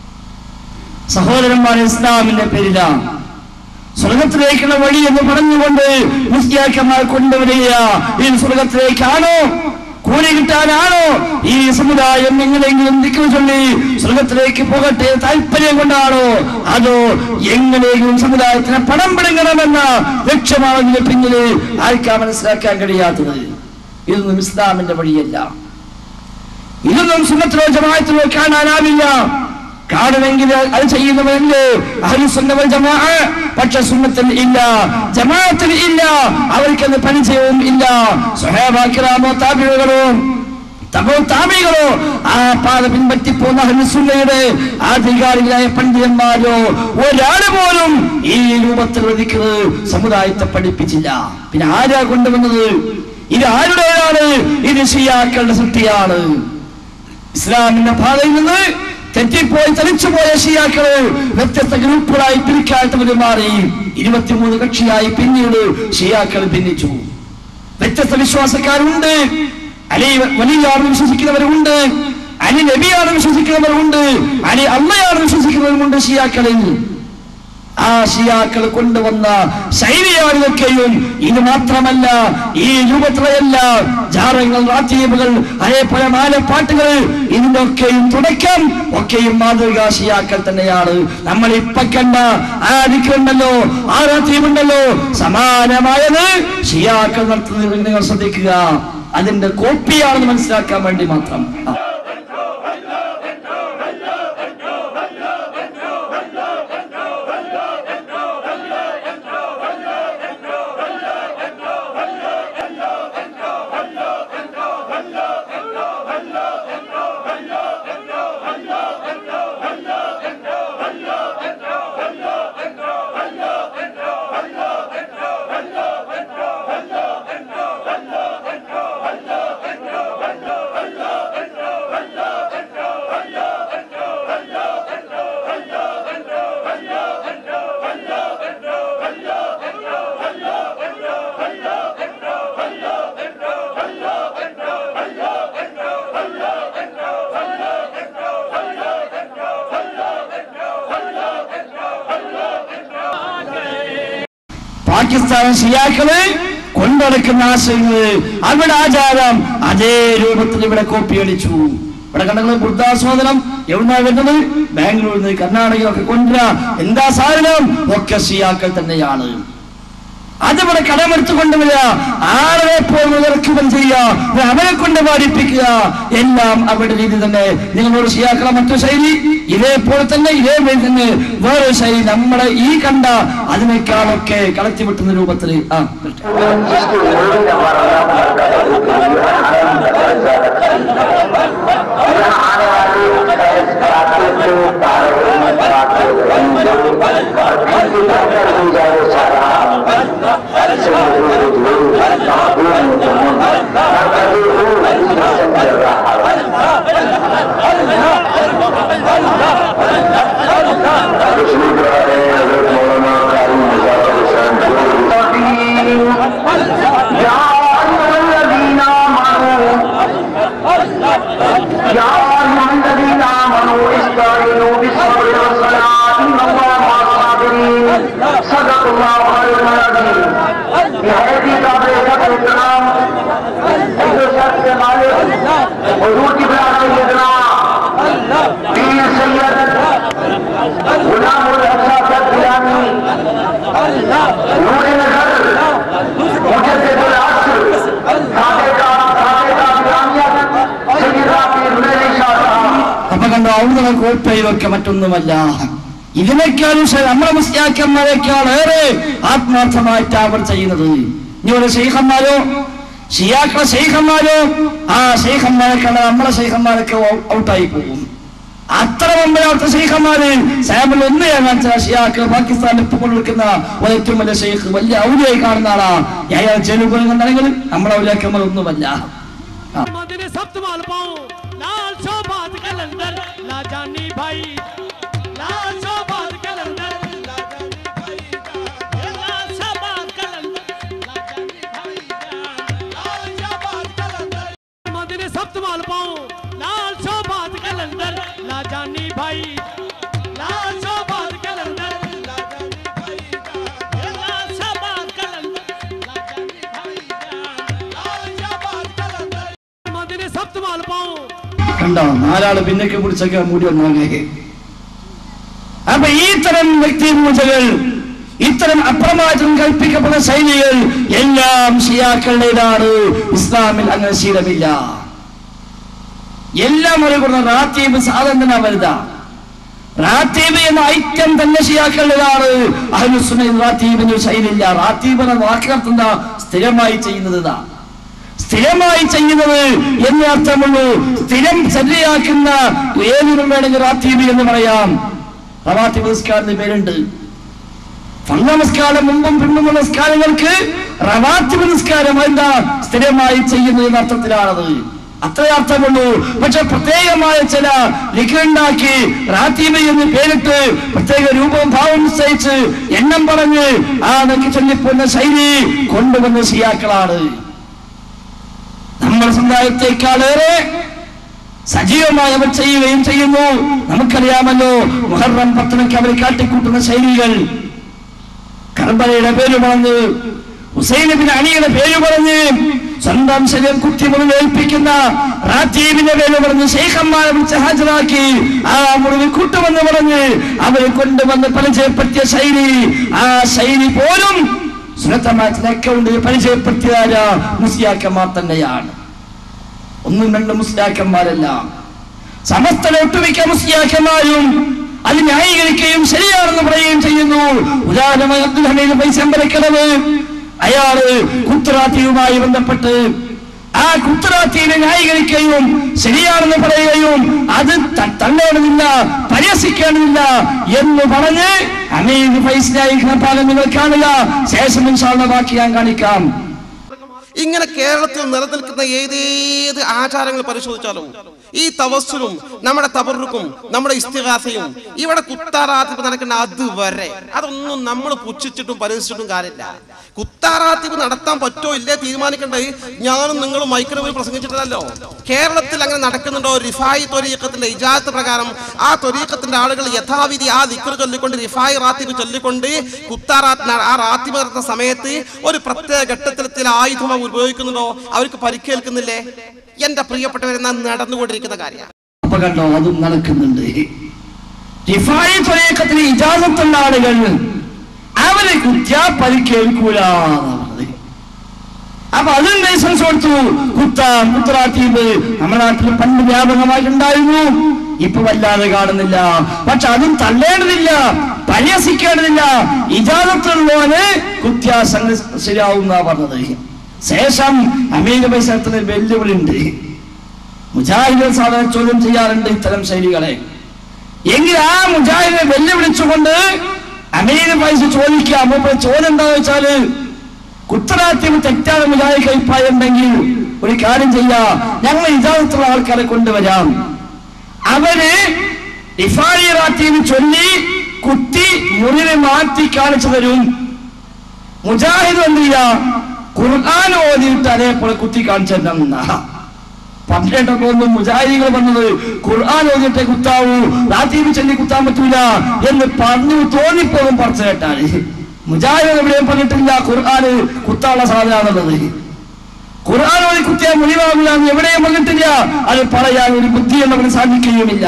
സഹോദരന്മാർ ഇസ്ലാമിന്റെ പേരിലാണ് സ്വർഗത്തിലേക്കുള്ള വഴി എന്ന് പറഞ്ഞുകൊണ്ട് മുസ്ലിയാക്കന്മാർ കൊണ്ടുവരിക ഈ സ്വർഗത്തിലേക്കാണോ കൂലി കിട്ടാനാണോ ഈ സമുദായം എങ്ങനെയെങ്കിലും ദിക്കു ചൊല്ലി സ്വർഗത്തിലേക്ക് പോകട്ടെ താല്പര്യം കൊണ്ടാണോ അതോ എങ്ങനെയെങ്കിലും സമുദായത്തിന് പണം പിടുങ്ങണമെന്ന ലക്ഷ്യമാണ് ഇതിന് പിന്നില് ആർക്കാ മനസ്സിലാക്കാൻ കഴിയാത്തത് ഇതൊന്നും ഇസ്ലാമിന്റെ വഴിയല്ല ഇതൊന്നും സുന്നത്തിലോ ജമാഅത്തിലോ കാണാനാവില്ല കാണുമെങ്കിൽ അത് ചെയ്യുന്നവരല്ലേ അഹ്ലുസുന്നവൽ ജമാ പക്ഷെ സുന്നത്തിൽ ഇല്ല ജമാഅത്തിൽ ഇല്ല അവർക്കത് പരിചയവും ഇല്ല സ്വഹേബാക്കിറാമോ താപികളോ തമോ താമികളോ ആ പാത പിൻപറ്റി പോകുന്ന ഹനുസുല്ലയുടെ ആധികാരികളായ പണ്ഡിതന്മാരോ ഒരാള് പോലും ഈ രൂപത്തിൽ ഒതുക്കുന്നത് സമുദായത്തെ പഠിപ്പിച്ചില്ല പിന്നെ ആരാ കൊണ്ടുവന്നത് ഇത് ആരുടേതാണ് ഇത് ഷിയാക്കളുടെ സൃഷ്ടിയാണ് ഇസ്ലാമിന്റെ പാതയിൽ നിന്ന് തെറ്റിപ്പോയി തലിച്ചുപോയ ഷിയാക്കള് വ്യത്യസ്ത ഗ്രൂപ്പുകളായി പിരിക്കാത്തവര് മാറി ഇരുപത്തിമൂന്ന് കക്ഷിയായി പിന്നീട് ഷിയാക്കൾ ഭിന്നിച്ചു വ്യത്യസ്ത വിശ്വാസക്കാരുണ്ട് അലി വലിയാണെന്ന് വിശ്വസിക്കുന്നവരുണ്ട് അലി നബിയാണ് വിശ്വസിക്കുന്നവരുണ്ട് അലി അമ്മയാണ് വിശ്വസിക്കുന്നവരുമുണ്ട് ഷിയാക്കളിൽ ആ ഷിയാക്കൾ കൊണ്ടുവന്ന ശൈലിയാണിതൊക്കെയും ഇത് മാത്രമല്ല ഈ രൂപത്തിലെയല്ല ജാറങ്ങൾ റാത്തീബുകൾ അതേപോലെ മാലപ്പാട്ടുകൾ ഇതിന്റെ ഒക്കെയും തുടക്കം ഒക്കെയും മാതൃകാ ഷിയാക്കൾ തന്നെയാണ് നമ്മൾ ഇപ്പൊ കണ്ട ആ ദിക്കുണ്ടല്ലോ ആ റാത്തീബുണ്ടല്ലോ സമാനമായത് ഷിയാക്കൾ നടത്തുന്നത് നിങ്ങൾ ശ്രദ്ധിക്കുക അതിന്റെ കോപ്പിയാണെന്ന് മനസ്സിലാക്കാൻ വേണ്ടി മാത്രം ആ. പാകിസ്ഥാൻ ഷിയാക്കള് കൊണ്ടടക്കുന്ന ആശയങ്ങൾ അവിടെ ആചാരം അതേ രൂപത്തിൽ ഇവിടെ കോപ്പി അടിച്ചു ഇവിടെ കണ്ടങ്ങൾ ബുദ്ധാസ്വാദനം എവിടുന്നാ വരുന്നത് ബാംഗ്ലൂരിൽ നിന്ന് കർണാടകയൊക്കെ കൊണ്ടുവരാ എന്താ സാധനം ഒക്കെ ഷിയാക്കൾ തന്നെയാണ് അതിവിടെ കടമെടുത്തു കൊണ്ടുവരിക ആളെ പോലും ഇറക്കുമതി ചെയ്യുക അവരെ കൊണ്ട് പാടിപ്പിക്കുക എല്ലാം അവരുടെ രീതി തന്നെ നിങ്ങളോട് ഷിയാക്കള മറ്റു ശൈലി ഇതേപോലെ തന്നെ ഇതേ വഴി തന്നെ വേറെ ശൈലി നമ്മളെ ഈ കണ്ട അതിനേക്കാളൊക്കെ കളത്തി വെട്ടുന്ന രൂപത്തിൽ ആ വരട്ടെ. صدق الله خير العظيم نهايتي قابل قدر احترام عزت کے مالک حضور کی بلا سیدنا پیر سید غلام الحق صاحب گیلانی نور نظر مجدد العصر خاطے کا خاطے کا گرامیت سیدنا پیر میری شاہ صاحب അപ്പൊ കണ്ടോ ഔദവ കോപ്പ ഇതൊക്കെ മറ്റൊന്നുമല്ല ഇതിനേക്കാളും ശ- നമ്മുടെ മുസ്ലിയാക്കന്മാരെക്കാൾ ഏറെ ആത്മാർത്ഥമായിട്ട് അവർ ചെയ്യുന്നത് ഇനി ഒരു ശൈഖന്മാരോ ഷിയാക്കളെ ശൈഖന്മാരോ ആ ശൈഖന്മാരെ കണ്ട നമ്മളെ ശൈഖന്മാരൊക്കെ ഔ- ഔട്ടായി പോകും അത്ര മുമ്പേ അവിടുത്തെ ശൈഖന്മാര് സാമ്പിൾ ഒന്ന് ഞാൻ കാണിച്ച ഷിയാക്കൾ പാകിസ്ഥാനിൽ ഇപ്പോൾ കൊണ്ടിരിക്കുന്ന ഒരു ഏറ്റവും വലിയ ഷെയ്ഖ് വലിയ ഔലിയായി കാണുന്ന ആളാ അയാൾ ചെലുകൾ കണ്ടാണെങ്കിൽ നമ്മളെ ഔലിയാക്കന്മാർ ഒന്നുമല്ല ആ मदने सब तुम्हाल पाऊं लाल शोभात कलंदर ला जानी भाई लाल शोभात कलंदर ला जानी भाई ए लाल शोभात कलंदर ला जानी भाई लाल शोभात कलंदर मदने सब तुम्हाल पाऊं लाल शोभात कलंदर ला जानी भाई लाल शोभात कलंदर ला जानी भाई ए लाल शोभात कलंदर ला जानी भाई लाल शोभात कलंदर മതിനെ സപ്തമാൽ പാവും കണ്ടോ നാലാള് പിന്നൊക്കെ പിടിച്ചൊക്കെ മൂടി വന്നാകെ അപ്പൊ ഈ തരം വ്യക്തി പൂജകൾ ഇത്തരം അപ്രമാറ്റം കൽപ്പിക്കപ്പെടുന്ന ശൈലികൾ എല്ലാം ഷിയാക്കളുടേതാണ് ഇസ്ലാമിൽ അങ്ങനെ ശീലമില്ല എല്ലാം അറിയപ്പെടുന്ന റാത്തീബ് സാധന വലുതാ റാത്തീബ് എന്ന ഐറ്റം തന്നെ ഷിയാക്കളുടേതാണ് അഹ്ലുസുന്നയിൽ റാത്തീബിന് ഒരു ശൈലിയില്ല റാത്തീബ് എന്ന വാക്കർത്ഥം സ്ഥിരമായി ചെയ്യുന്നത് ഇതാ സ്ഥിരമായി ചെയ്യുന്നത് എന്ന് അർത്ഥമുള്ളൂ സ്ഥിരം ചര്യയാക്കുന്ന ഏതിനും വേണമെങ്കിൽ റാത്തീബ് എന്ന് പറയാം റവാത്തിബ് നിസ്കാരത്തിന് പേരുണ്ട് ഫണ്ട് നമസ്കാരം മുമ്പും പിമ്പുമുള്ള നമസ്കാരങ്ങൾക്ക് റവാത്തിബ് നിസ്കാരം എന്താ സ്ഥിരമായി ചെയ്യുന്നത് എന്ന അർത്ഥത്തിലാണത് അത്രേ അർത്ഥമുള്ളൂ പക്ഷെ പ്രത്യേകമായ ചില ലിഖുണ്ടാക്കി റാത്തീബ് എന്ന് പേരിട്ട് പ്രത്യേക രൂപവും ഭാവം നിശ്ചയിച്ച് എണ്ണം പറഞ്ഞ് ആ നക്കി ചൊല്ലിപ്പോന്ന ശൈലി കൊണ്ടുവന്ന സിയാക്കളാണ് നമ്മുടെ സമുദായത്തെക്കാളേറെ സജീവമായി അവർ ചെയ്യുകയും ചെയ്യുന്നു നമുക്കറിയാമല്ലോ മുഹറം പത്തിനൊക്കെ അവർ കാട്ടിക്കൂട്ടുന്ന ശൈലികൾ കർബലയുടെ പേര് പറഞ്ഞ് ഹുസൈൻ ബിൻ അലിയുടെ പേര് പറഞ്ഞ് സ്വന്തം ശരീരം കുത്തി മുറിവ് ഏൽപ്പിക്കുന്ന റാത്തീബിന്റെ പേര് പറഞ്ഞ് ശേഖന്മാരെ വിളിച്ച് ഹാജരാക്കി ആ മുറിവ് കൂട്ടുമെന്ന് പറഞ്ഞ് അവരെ കൊണ്ടുവന്ന് പരിചയപ്പെടുത്തിയ ശൈലി ആ ശൈലി പോലും സുനത്തമാറ്റിന്റെ അക്കൗണ്ടിൽ പരിചയപ്പെടുത്തിയാല മുസ്ലിയാക്കന്മാർ തന്നെയാണ് ഒന്നും രണ്ടും മുസ്ലിയാക്കന്മാരല്ല സമസ്ത ഒട്ടുമിക്ക മുസ്ലിയാക്കന്മാരും അത് ന്യായീകരിക്കുകയും ശരിയാണെന്ന് പറയുകയും ചെയ്യുന്നു ഉദാഹരണമായി അബ്ദുൽ ഹമീദ് പൈസമ്പരക്കടവ് അയാള് കുത്തറാത്തിയുമായി ബന്ധപ്പെട്ട് ആ കുത്തറാത്തിയെ ന്യായീകരിക്കുകയും ശരിയാണെന്ന് പറയുകയും അത് ത- തള്ളേണ്ടതില്ല പരിഹസിക്കേണ്ടതില്ല എന്ന് പറഞ്ഞ് അമീദ് ഫൈസ് ന്യായീകരണ പാലം നിങ്ങൾ കാണുക ശേഷം ഇൻഷാള്ള ബാക്കി ഞാൻ കാണിക്കാം ഇങ്ങനെ കേരളത്തിൽ നിലനിൽക്കുന്ന ഏതേത് ആചാരങ്ങൾ പരിശോധിച്ചാലും ഈ തവസ്സുലും നമ്മുടെ തബറുക്കും നമ്മുടെ ഇസ്തിഹാസയും ഇവിടെ കുത്താറാത്തിപ്പ് നടക്കുന്ന അതുവരെ അതൊന്നും നമ്മൾ പുച്ഛിച്ചിട്ടും പരിഹസിച്ചിട്ടും കാര്യമില്ല കുത്താറാത്തിപ്പ് നടത്താൻ പറ്റോ ഇല്ലേ തീരുമാനിക്കേണ്ടത് ഞാനും നിങ്ങളും മൈക്കിന് പോയി പ്രസംഗിച്ചിട്ടില്ലല്ലോ കേരളത്തിൽ അങ്ങനെ നടക്കുന്നുണ്ടോ റിഫായി തൊരീക്കത്തിന്റെ ഇജാത്ത് പ്രകാരം ആ തൊരീക്കത്തിന്റെ ആളുകൾ യഥാവിധി ആ ദിക്കർ ചൊല്ലിക്കൊണ്ട് റിഫായി റാത്തിബ് ചൊല്ലിക്കൊണ്ട് കുത്താറാത്ത് ആ റാത്തിബ് നടത്തുന്ന സമയത്ത് ഒരു പ്രത്യേക ഘട്ടത്തിൽ ചില ആയുധം അവർ ഉപയോഗിക്കുന്നുണ്ടോ അവർക്ക് പരിക്കേൽക്കുന്നില്ലേ എന്റെ പ്രിയപ്പെട്ടവരെന്നാ നടന്നുകൊണ്ടിരിക്കുന്ന കാര്യമാണ് അപ്പൊ കണ്ടോ അതും നടക്കുന്നുണ്ട് റിഫായി ത്വരീഖത്തിന് ഇജാസത്തുള്ള ആളുകൾ അവരെ കുറ്റാ പരിക്കേൽക്കൂല അപ്പൊ അതും ലൈസൻസ് കൊടുത്തു കുത്താം കുത്തറാത്തീപ് നമ്മുടെ നാട്ടിൽ പണ്ട് വ്യാപകമായിട്ടുണ്ടായിരുന്നു ഇപ്പൊ വല്ലാതെ കാണുന്നില്ല പക്ഷെ അതും തള്ളേണ്ടതില്ല പരിഹസിക്കേണ്ടതില്ല ഇജാസത്തുള്ളവന് കുത്യാസംഗ ശരിയാവും എന്നാ പറഞ്ഞത് ശേഷം അമീർ പൈസത്തിന് വെല്ലുവിളി ഉണ്ട് മുജാഹിദുകൾ സാധാരണ ചോദ്യം ചെയ്യാറുണ്ട് ഇത്തരം ശൈലികളെ എങ്കിൽ ആ മുജാഹിദിനെ വെല്ലുവിളിച്ചുകൊണ്ട് അമീർ പൈസ ചോദിക്കാം അപ്പൊ ചോദ്യം എന്താ വെച്ചാല് കുത്തരാത്യം തെറ്റാണ് മുജാഹിദ് അഭിപ്രായം ഉണ്ടെങ്കിൽ ഒരു കാര്യം ചെയ്യാ ഞങ്ങൾ ഇജാസത്തുള്ള ആൾക്കാരെ കൊണ്ടുവരാം അവര് ഇഫാരി റാത്തീവ് ചൊല്ലി കുത്തി മുറിവ് മാറ്റി കാണിച്ചു തരും മുജാഹിദ് എന്ത് ചെയ്യാ ഖുർആൻ ഓതിയിട്ട് അതേപോലെ കുത്തി കാണിച്ചു തരണം എന്നാ പണ്ടേട്ടൊക്കെ ഒന്നും മുജാഹിദികൾ പറഞ്ഞത് ഖുർആൻ ഓതിയിട്ടേ കുത്താവൂ റാത്തീബ് ചൊല്ലി കുത്താൻ പറ്റൂല എന്ന് പറഞ്ഞു തോന്നിപ്പോകും പറച്ചു കേട്ടാൽ മുജാഹിദ് എവിടെയും പറഞ്ഞിട്ടില്ല ഖുർആന് കുത്താനുള്ള സാധനമാണുള്ളത് ഖുർആൻ ഓതി കുത്തിയാൽ മുഴിവാകില്ല എന്ന് എവിടെയും പറഞ്ഞിട്ടില്ല അത് പറയാൻ ഒരു ബുദ്ധി എന്നവന് സാധിക്കുകയുമില്ല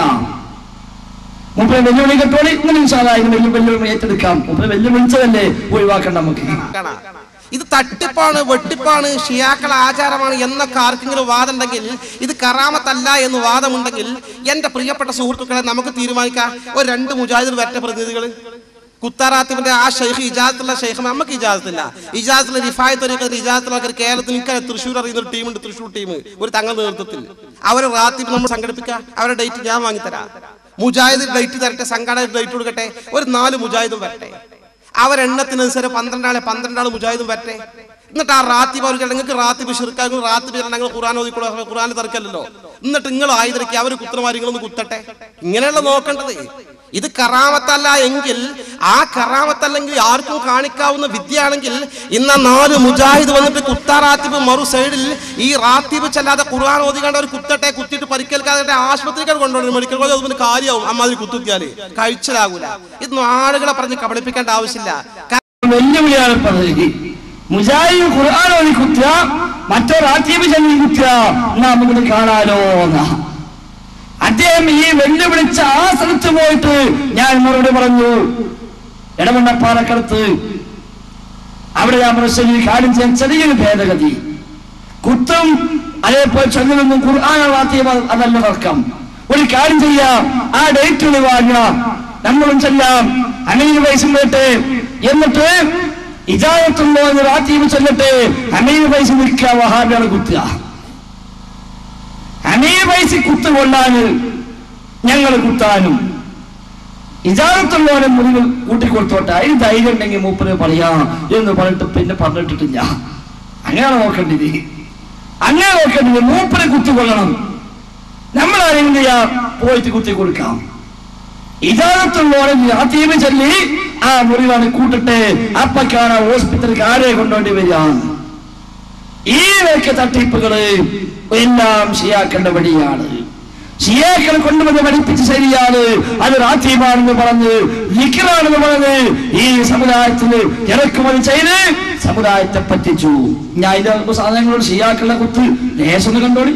മുമ്പേ വെല്ലുവിളി കെട്ടോളി ഇങ്ങനെ ഇൻഷാല്ലായിരുന്നു വെല്ലു വെല്ലുവിളി ഏറ്റെടുക്കാം മുമ്പേ വെല്ലുവിളിച്ചതല്ലേ ഒഴിവാക്കണ്ട നമുക്ക് കാണാം. ഇത് തട്ടിപ്പാണ് വെട്ടിപ്പാണ് ഷിയാക്കള ആചാരമാണ് എന്നൊക്കെ ആർക്കെങ്കിലും വാദമുണ്ടെങ്കിൽ ഇത് കറാമത്തല്ല എന്ന് വാദമുണ്ടെങ്കിൽ എന്റെ പ്രിയപ്പെട്ട സുഹൃത്തുക്കളെ നമുക്ക് തീരുമാനിക്കാം ഒരു രണ്ട് മുജാഹിദ് വരട്ട പ്രതിനിധികൾ കുത്താറാത്തിബിന്റെ ആ ഷെയ്ഖ് ഇജാസത്തുള്ള ഷെയ്ഖ് നമുക്ക് ഇജാസത്തില്ല ഇജാസത്തുള്ള റിഫായത്ത് ഒരു ഇജാസത്തുള്ള കേരളത്തിൽ എനിക്ക് തൃശ്ശൂർ അറിയുന്ന ഒരു ടീമുണ്ട് തൃശ്ശൂർ ടീം ഒരു തങ്ങൾ നേതൃത്വത്തിൽ അവരെ റാത്തിബ് നമ്മൾ സംഘടിപ്പിക്കാം അവരുടെ ഡേറ്റ് ഞാൻ വാങ്ങിത്തരാം മുജാഹിദ് ഡേറ്റ് തരട്ടെ സംഘടന ഡേറ്റ് കൊടുക്കട്ടെ ഒരു നാല് മുജാഹിദും വരട്ടെ അവരെണ്ണത്തിനനുസരിച്ച് പന്ത്രണ്ടാളെ പന്ത്രണ്ടാൾ മുജാഹിദും വരട്ടെ എന്നിട്ട് ആ റാത്തിബ് അവർ നിങ്ങൾക്ക് റാത്തിബ് ഷിർക്കാങ്ങൾ റാത്തിബ് ഞങ്ങൾ ഖുറാൻ ഓതിക്കൂടെ ഖുറാൻ തറക്കല്ലോ എന്നിട്ട് നിങ്ങൾ ആയുധരക്കി അവർ കുത്രമാരി നിങ്ങളൊന്ന് കുത്തട്ടെ ഇങ്ങനെയുള്ള നോക്കേണ്ടത് ഇത് കറാമത്തല്ല എങ്കിൽ ആ കറാമത്തല്ലെങ്കിൽ ആർക്കും കാണിക്കാവുന്ന വിദ്യയാണെങ്കിൽ ഇന്ന് ആ നാല് മുജാഹിദ് വന്നിട്ട് കുത്താ റാത്തിബ് മറു സൈഡിൽ ഈ റാത്തിബ് ചെല്ലാതെ ഖുർആൻ ഓതിക്കാണ്ട് അവർ കുത്തട്ടെ കുത്തിയിട്ട് പരിക്കേൽക്കാതെ ആശുപത്രിക്കാർ കൊണ്ടുപോകണം മെഡിക്കൽ കോളേജ് അതുപോലെ കാര്യമാവും അമ്മാതിരി കുത്തുത്തിയാല് കഴിച്ചലാകൂല ഇതൊന്നും ആളുകളെ പറഞ്ഞ് കബളിപ്പിക്കേണ്ട ആവശ്യമില്ല വെല്ലുവിളിയാണ് പറഞ്ഞത് മുജാഹിദ് ഖുർആൻ ഓതി കുത്തുക മറ്റൊരു ആദ്യമ ചൊല്ലി കുത്തുക എന്നാ നമുക്ക് കാണാലോ എന്നാ അദ്ദേഹം ഈ വെല്ലുവിളിച്ച ആ സ്ഥലത്ത് പോയിട്ട് ഞാൻ മറുപടി പറഞ്ഞു ഇടമണ്ണപ്പാറക്കടുത്ത് അവിടെ ഞാൻ പറഞ്ഞു ശരി കാര്യം ചെയ്യാൻ ചെറിയൊരു ഭേദഗതി കുത്തും അതേപോലെ ചൊല്ലലൊന്നും ഖുർആൻ വാത്തിയ അതല്ല തർക്കം ഒരു കാര്യം ചെയ്യാം ആ ഡേറ്റ് ഒഴിവാക്കുക നമ്മളും ചെല്ലാം അമീർ പൈസ കേട്ട് എന്നിട്ട് ഇജായത്തുണ്ടോ എന്ന് റാത്തീവ് ചൊല്ലട്ടെ അമീർ പൈസ നിൽക്കുക വഹാബിയാണ് കുത്തുക അമീർ പൈസ കുത്തുകൊള്ളാന് ഞങ്ങൾ കുത്താനും ഇജാറത്തുള്ളവരെ മുറിവ് കൂട്ടിക്കൊടുത്തോട്ടെ അതിന് ധൈര്യം ഉണ്ടെങ്കിൽ മൂപ്പര് പറയാ എന്ന് പറഞ്ഞിട്ട് പിന്നെ പറഞ്ഞിട്ടിട്ടില്ല അങ്ങനെയാണ് നോക്കേണ്ടത് അങ്ങനെ നോക്കേണ്ടത് മൂപ്പരെ കുത്തിക്കൊള്ളണം നമ്മളാരെങ്കിലും എന്ത് ചെയ്യാം പോയിട്ട് കുത്തി കൊടുക്കാം ഇജാനത്തുള്ളവരെ ആദ്യമേ ചൊല്ലി ആ മുറിവാണ് കൂട്ടിട്ട് അപ്പക്കാണ് ഹോസ്പിറ്റലിൽ ആരെ കൊണ്ടുവേണ്ടി വരിക ഈ വയ്ക്ക തട്ടിപ്പുകള് എല്ലാം ഷിയാക്കേണ്ട വഴിയാണ് ഷിയാക്കൾ കൊണ്ടുവന്ന് പഠിപ്പിച്ച് ശരിയാണ് അത് റാത്തീമാണെന്ന് പറഞ്ഞ് വിക്രാണെന്ന് പറഞ്ഞ് ഈ സമുദായത്തിന് ഇറക്കുമതി ചെയ്ത് സമുദായത്തെ പറ്റിച്ചു ഞാൻ ഇത് സാധനങ്ങളോട് ഷിയാക്കളുടെ കുത്ത് ലേശം ഒന്ന് കണ്ടോളി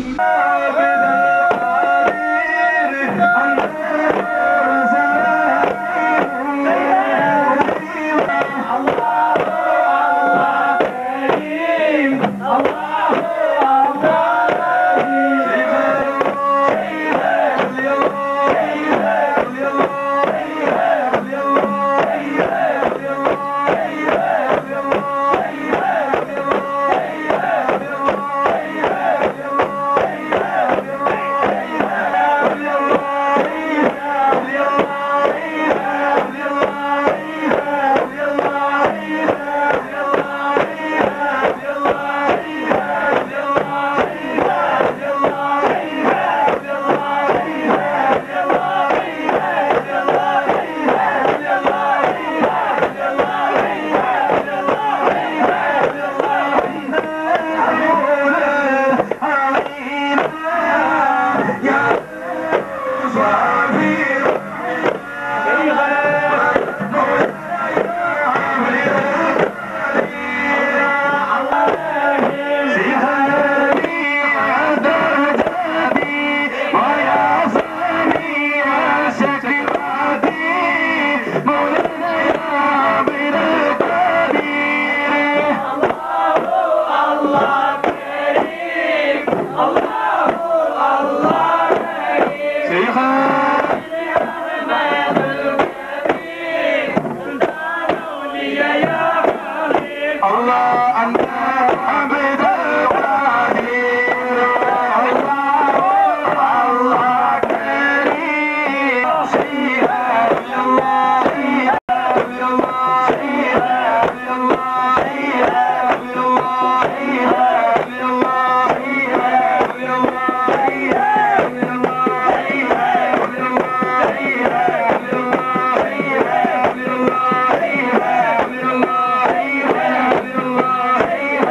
الله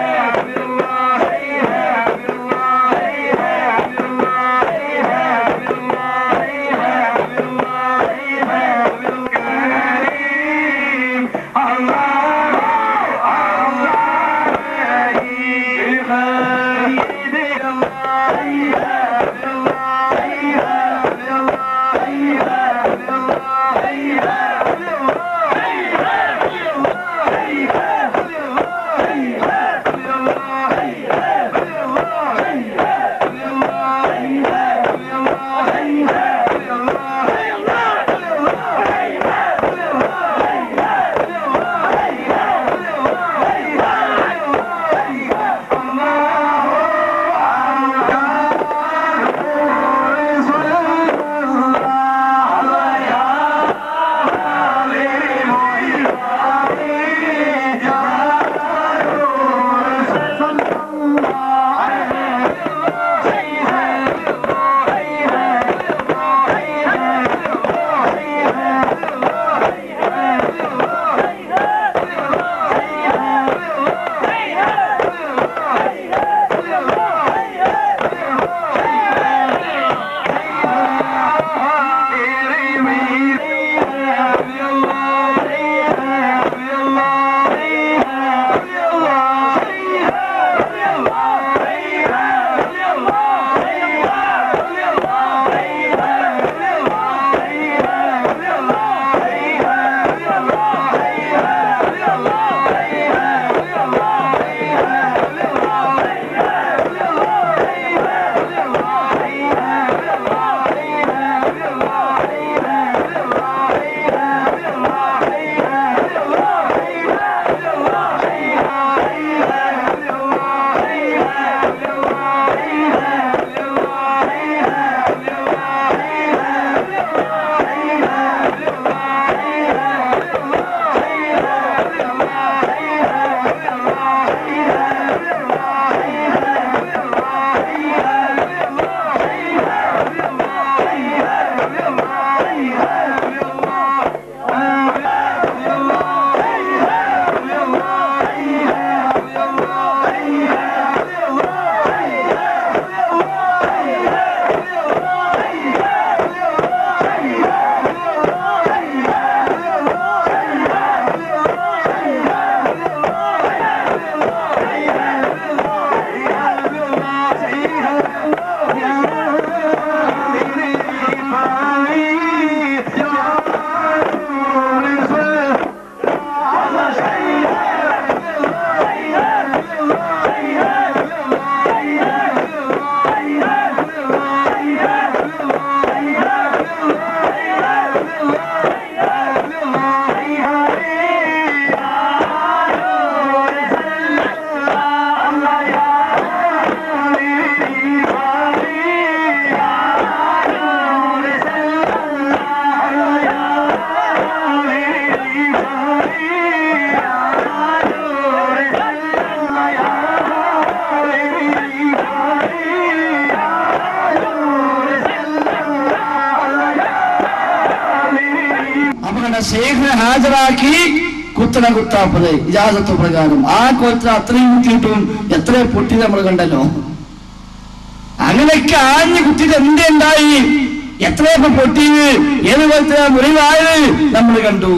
ശേഖനെ ഹാജരാക്കി കുത്തണ കുത്താപ്പത് ഇജാസത്ത് പ്രകാരം ആ കൊത്ര അത്രയും കുത്തിയിട്ടും എത്ര പൊട്ടി നമ്മൾ കണ്ടല്ലോ അങ്ങനെയൊക്കെ ആഞ്ഞു കുത്തിയിട്ട് എന്തുണ്ടായി എത്രയൊക്കെ പൊട്ടിയത് ഏത് പോലത്തെ മുറിവായത് നമ്മൾ കണ്ടു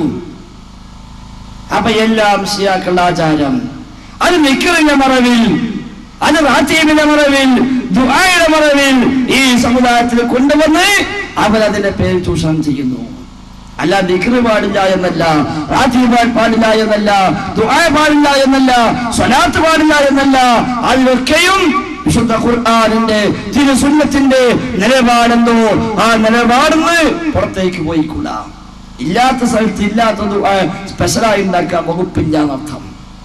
അപ്പൊ എല്ലാം ഷിയാക്കളുടെ ആചാരം അത് നിക്കറിന്റെ മറവിൽ അത് റാത്തീബിന്റെ മറവിൽ ദുആയുടെ മറവിൽ ഈ സമുദായത്തിൽ കൊണ്ടുവന്ന് അവരതിന്റെ പേര് ചൂഷണം ചെയ്യുന്നു അല്ല ദിക്റ് പാടില്ല എന്നല്ല റാത്തീബ് പാടില്ല എന്നല്ല ദുആ പാടില്ല എന്നല്ല സ്വലാത്ത് പാടില്ല എന്നല്ല അതിലൊക്കെയും വിശുദ്ധ ഖുർആാനിന്റെ തിരുസുന്നത്തിന്റെ നിലപാടെന്തോ ആ നിലപാടെന്ന് പുറത്തേക്ക് പോയിക്കൂടാ ഇല്ലാത്ത സ്ഥലത്ത് ഇല്ലാത്ത ദുആ സ്പെഷ്യലായി ഉണ്ടാക്കാൻ വകുപ്പില്ല എന്നർത്ഥം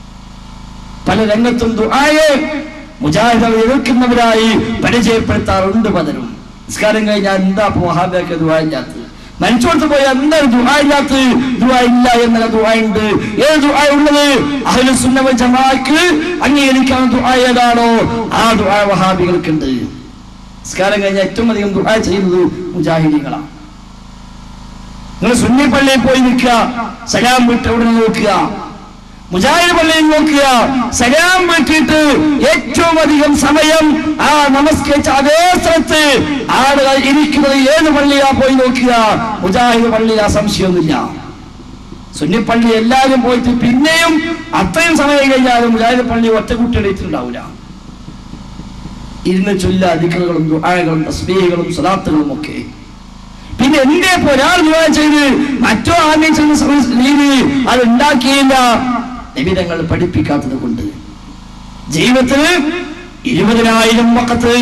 പല രംഗത്തും ദുആയെ മുജാഹിദ് എതിർക്കുന്നവരായി പരിചയപ്പെടുത്താറുണ്ട് പലരും നിസ്കാരം കഴിഞ്ഞാൽ എന്താ ഇപ്പൊ വഹാബിയൊക്കെ ദുആ ഇല്ലാത്തത് മരിച്ചോടത്ത് പോയാൽ എന്താ ദുആ ഇല്ലാത്തത് ദുആ ഇല്ല എന്നല്ല ദുആ ഉണ്ട് ഏത് ദുആ ഉള്ളത് അഹ്ലു സുന്ന വൽ ജമാഅക്ക് അംഗീകരിക്കാൻ ദുആ ഏതാണോ ആ ദുആ വഹാബികൾക്കുണ്ട് നിസ്കാരം കഴിഞ്ഞാൽ ഏറ്റവും അധികം ദുആ ചെയ്യുന്നത് മുജാഹിദീങ്ങളാണ് നിങ്ങൾ സുന്നി പള്ളിയിൽ പോയി നിൽക്കുക സലാം വിട്ട് അവിടെ നോക്കുക മുജാഹിദ് പള്ളിയിൽ നോക്കുക സലാം വിട്ടിട്ട് ഏറ്റവും അധികം സമയം ആ നമസ്കരിച്ച അതേ സ്ഥലത്ത് ആളുകൾ ഇരിക്കുന്നത് ഏത് പള്ളിയാ പോയി നോക്കുക മുജാഹിദ് പള്ളിയിൽ ആ സംശയമൊന്നുമില്ല സുന്നി പള്ളി എല്ലാവരും പോയിട്ട് പിന്നെയും അത്രയും സമയം കഴിഞ്ഞാലും മുജാഹിദ് പള്ളി ഒറ്റ കുട്ടിയെടുത്തിട്ടുണ്ടാവില്ല ഇരുന്ന് ചൊല്ല ദിക്കറുകളും ദുആകളും തസ്ബീഹുകളും സലാത്തുകളും ഒക്കെ പിന്നെ എന്തേ ഇപ്പൊ ഒരാൾ ദുആ ചെയ്ത് മറ്റോ ആദ്യം ചെയ്യുന്ന സമയ- രീതി അത് ഉണ്ടാക്കിയില്ല നിബിധങ്ങൾ പഠിപ്പിക്കാത്തത് കൊണ്ട് ജീവിതത്തിൽ ഇരുപതിനായിരം വക്കത്ത്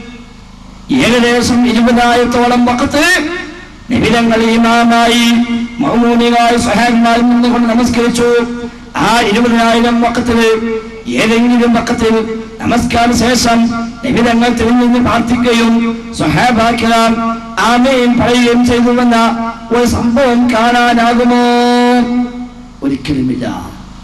ഏകദേശം ഇരുപതിനായിരത്തോളം വക്കത്ത് നിബിധങ്ങൾ ഇമാമായി മൗമൂമികളായി സഹാബിമാരിൽ നിന്നുകൊണ്ട് നമസ്കരിച്ചു ആ ഇരുപതിനായിരം വക്കത്തില് ഏതെങ്കിലും വക്കത്തിൽ നമസ്കാര ശേഷം നിബിധങ്ങൾ തിരിഞ്ഞു പ്രാർത്ഥിക്കുകയും സഹാബാക്കിലാം ആമയും പറയുകയും ചെയ്തുവെന്ന ഒരു സംഭവം കാണാനാകുമോ ഒരിക്കലുമില്ല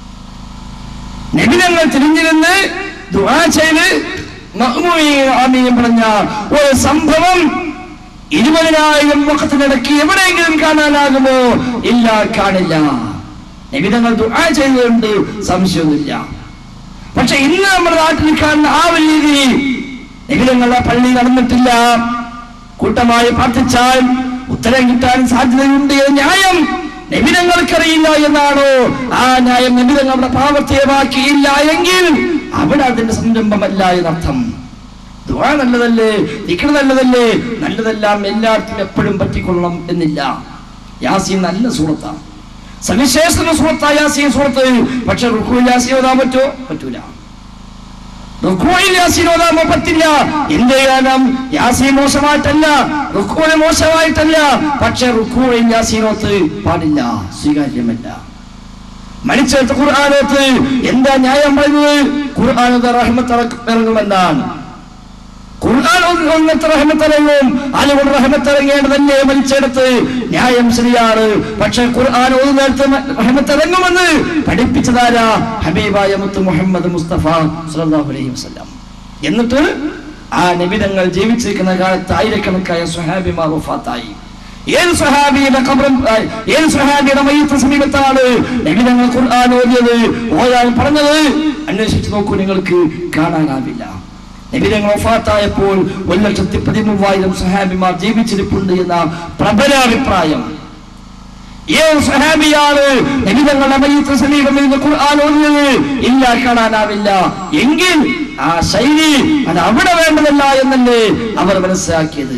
നബിതങ്ങൾ തിരിഞ്ഞിരുന്ന് ദുആ ചെയ്ത് മഹ്മൂമിയും ആമയും പറഞ്ഞ ഒരു സംഭവം ഇരുപതിനായിരം മുഖത്തിനിടയ്ക്ക് എവിടെയെങ്കിലും കാണാനാകുമോ ഇല്ല കാണില്ല നബിതങ്ങൾ ദുആ ചെയ്തുകൊണ്ട് സംശയമൊന്നുമില്ല പക്ഷെ ഇന്ന് നമ്മുടെ നാട്ടിൽ കാണുന്ന ആ ഒരു രീതി നബിതങ്ങളുടെ പള്ളി നടന്നിട്ടില്ല കൂട്ടമായി പ്രാർത്ഥിച്ചാൽ ഉത്തരം കിട്ടാൻ സാധ്യതയുണ്ട് എന്ന ന്യായം നിബിധങ്ങൾക്കറിയില്ല എന്നാണോ ആ ന്യായം നിബിധങ്ങളുടെ പ്രാവർത്തികമാക്കിയില്ല എങ്കിൽ അവിടെ അതിന്റെ സംരംഭമല്ല എന്നർത്ഥം ദുആ നല്ലതല്ലേ ദിക്ർ നല്ലതല്ലേ നല്ലതെല്ലാം എല്ലാവർക്കും എപ്പോഴും പറ്റിക്കൊള്ളണം എന്നില്ല യാസീൻ നല്ല സൂറത്താണ് സവിശേഷ സൂറത്താ യാസീൻ സൂറത്ത് പക്ഷെ റുക്കു യാസീൻ ഓതാൻ പറ്റോ പറ്റൂല റുക്കോയിൽ യാസീൻ ഓതാമോ പറ്റില്ല എന്ത് കാരണം യാസീൻ മോശമായിട്ടല്ല റുക്കോയിൽ മോശമായിട്ടല്ല പക്ഷെ റുക്കോയിൽ യാസീനോത്ത് പാടില്ല സ്വീകാര്യമല്ല മരിച്ചെടുത്ത ഖുർആാനോത്ത് എന്താ ന്യായം പറയുന്നത് ഖുർആാനത് റഹ്മത്ത് ഇറങ്ങുമെന്നാണ് ഖുർആൻ ഒന്നത്തെ റഹ്മത്തിറങ്ങും അതുകൊണ്ട് റഹ്മത്തിറങ്ങേണ്ടതല്ലേ മരിച്ചെടുത്ത് ന്യായം ശരിയാണ് പക്ഷെ ഖുർആൻ ഒരു നേരത്തെ റഹ്മത്തിറങ്ങുമെന്ന് പഠിപ്പിച്ചതാരാ ഹബീബായ മുത്ത് മുഹമ്മദ് മുസ്തഫ സല്ലല്ലാഹു അലൈഹി വസല്ലം എന്നിട്ട് ആ നിബിധങ്ങൾ ജീവിച്ചിരിക്കുന്ന കാലത്ത് ആയിരക്കണക്കായ സ്വഹാബിമാർ വഫാത്തായി ഏത് സ്വഹാബിയുടെ കബറും ആ, ഏത് സ്വഹാബിയുടെ മയ്യത്ത് സമീപത്താണ് നിബിധങ്ങൾ ഖുർആൻ ഓതിയത് ഓതാൻ പറഞ്ഞത് അന്വേഷിച്ച് നോക്കൂ നിങ്ങൾക്ക് കാണാനാവില്ല നബിതങ്ങൾ ഒഫാത്തായപ്പോൾ ഒരു ലക്ഷത്തി പതിമൂവായിരം സഹാബിമാർ ജീവിച്ചിരിപ്പുണ്ട് എന്ന പ്രബല അഭിപ്രായം ഏത് സഹാബിയാണ് നബിതങ്ങളുടെ മയ്യത്ത് സമീപം ഇരുന്ന് ഖുർആൻ ഓതുന്നത് ഇല്ല കാണാനാവില്ല എങ്കിൽ ആ ശൈലി അത് അവിടെ വേണ്ടതല്ല എന്നല്ലേ അവർ മനസ്സിലാക്കിയത്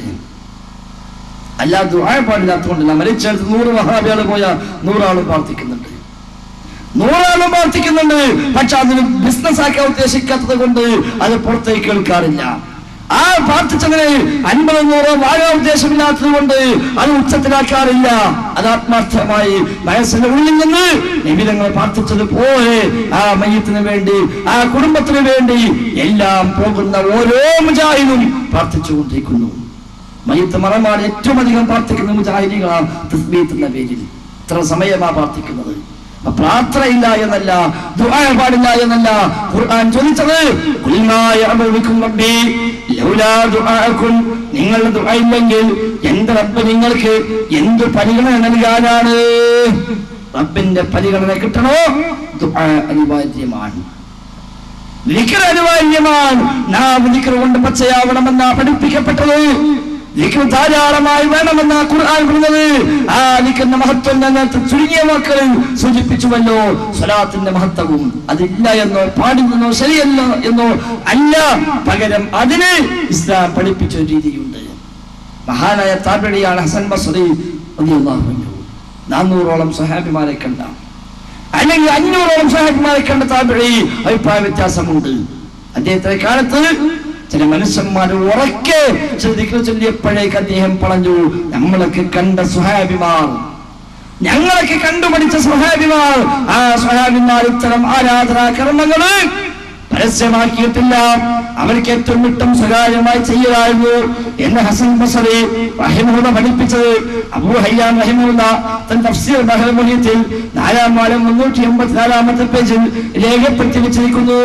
അല്ല ദുആ പാടില്ലാത്തതുകൊണ്ടല്ല മരിച്ചെടുത്ത് നൂറ് മഹാബികൾ പോയ നൂറാളും പ്രാർത്ഥിക്കുന്നുണ്ട് നൂറാളും പ്രാർത്ഥിക്കുന്നുണ്ട് പക്ഷെ അതിന് ബിസിനസ് ആക്കാൻ ഉദ്ദേശിക്കാത്തത് കൊണ്ട് അത് പുറത്തേക്ക് കേൾക്കാറില്ല ആ പ്രാർത്ഥിച്ചതിന് അൻപത് നൂറോ വാഴാൻ ഉദ്ദേശമില്ലാത്തത് കൊണ്ട് അത് ഉച്ചത്തിലാക്കാറില്ല അത് ആത്മാർത്ഥമായി മനസ്സിന്റെ ഉള്ളിൽ നിന്ന് നിബിധങ്ങൾ പ്രാർത്ഥിച്ചത് പോലെ ആ മയ്യത്തിന് വേണ്ടി ആ കുടുംബത്തിന് വേണ്ടി എല്ലാം പോകുന്ന ഓരോ മുജാഹിദും പ്രാർത്ഥിച്ചുകൊണ്ടിരിക്കുന്നു മയ്യത്ത് മറമാട് ഏറ്റവും അധികം പ്രാർത്ഥിക്കുന്ന മുജാഹിദികളാണ് തസ്ബീത്ത് എന്ന പേരിൽ ഇത്ര സമയമാ പ്രാർത്ഥിക്കുന്നത് അപ്പൊ പ്രാർത്ഥനയില്ല എന്നല്ല ദുആ പാടില്ല എന്നല്ല ഖുർആൻ ചോദിച്ചത് ഖുൽ മാ യഅബു ബിക്കും റബ്ബി ലൗലാ ദുആഅക്കും നിങ്ങളുടെ ദുആ ഇല്ലെങ്കിൽ എന്റെ റബ്ബ് നിങ്ങൾക്ക് എന്ത് പരിഗണന നൽകാനാണ് റബ്ബിന്റെ പരിഗണന കിട്ടണോ ദുആ അനിവാര്യമാണ് ദിക്ർ അനിവാര്യമാണ് നാം ദിക്ർ കൊണ്ട് പച്ചയാവണമെന്നാ പഠിപ്പിക്കപ്പെട്ടത് ദിക്ർ ധാരാളമായി വേണമെന്നാ ഖുർആൻ പറഞ്ഞത് ആ ദിക്റിന്റെ മഹത്വം ഞങ്ങൾക്ക് ചുരുങ്ങിയ മക്കളിൽ സൂചിപ്പിച്ചുവല്ലോ സ്വലാത്തിന്റെ മഹത്വവും അതില്ല എന്നോ പാടുന്നോ ശരിയല്ല എന്നോ അല്ല പകരം അതിന് ഇസ്ലാം പഠിപ്പിച്ച ഒരു രീതിയുണ്ട് മഹാനായ താബിഴിയാണ് ഹസൻ ബസ്രി റളിയല്ലാഹു അൻഹു നാനൂറോളം സഹാബിമാരെ കണ്ട അല്ലെങ്കിൽ അഞ്ഞൂറോളം സഹാബിമാരെ കണ്ട താബിഴി അഭിപ്രായ വ്യത്യാസമുണ്ട് അദ്ദേഹത്തെ കാലത്ത് ചില മനുഷ്യന്മാർ ഉറക്കെ ശ്രദ്ധിക്കുന്ന ചൊല്ലിയപ്പോഴേക്ക് അദ്ദേഹം പറഞ്ഞു നമ്മളൊക്കെ കണ്ട സുഹാബിമാർ ഞങ്ങളൊക്കെ കണ്ടുപഠിച്ച സുഹാബിമാർ ആ സുഹാബിമാർ ഇത്തരം ആരാധനാ കർമ്മങ്ങള് പരസ്യമാക്കിയിട്ടില്ല അവർക്ക് ഏറ്റവും ഇഷ്ടം സ്വകാര്യമായി ചെയ്യുകയായിരുന്നു എന്ന് ഹസൻ ബസറി റഹിമുള്ള പഠിപ്പിച്ചത് അബൂ ഹയ്യാൻ റഹിമുള്ള തൻ തഫ്സീർ ബഹൽമുനിയത്തിൽ നാലാം വാരം മുന്നൂറ്റി എൺപത്തിനാലാമത്തെ പേജിൽ രേഖപ്പെടുത്തി വെച്ചിരിക്കുന്നു